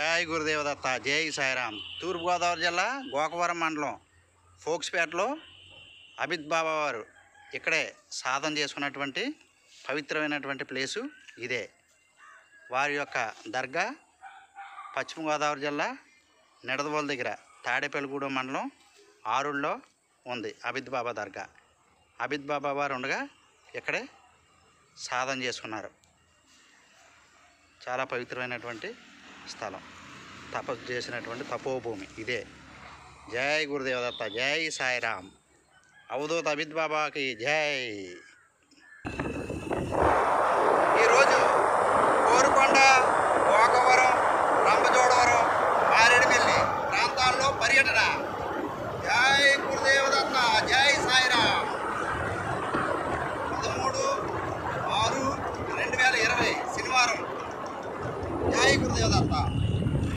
జై గురుదేవదత్త జై సాయిరామ్ తూర్పుగోదావరి జిల్లా గోకవరం మండలం ఫోక్స్పేటలో అమిత్ బాబా వారు ఇక్కడే సాధన చేసుకున్నటువంటి పవిత్రమైనటువంటి ప్లేసు ఇదే వారి యొక్క దర్గా పశ్చిమ గోదావరి జిల్లా నిడదవోలు దగ్గర తాడేపల్లిగూడెం మండలం ఆరుల్లో ఉంది అబిద్ బాబా దర్గా అబిద్ బాబా వారు ఉండగా ఇక్కడే సాధన చేసుకున్నారు చాలా పవిత్రమైనటువంటి స్థలం తపస్సు చేసినటువంటి తపోభూమి ఇదే జై గురుదేవదత్త జై సాయిరామ్ అవధూత్ అమిత్ బాబాకి జై ఈరోజు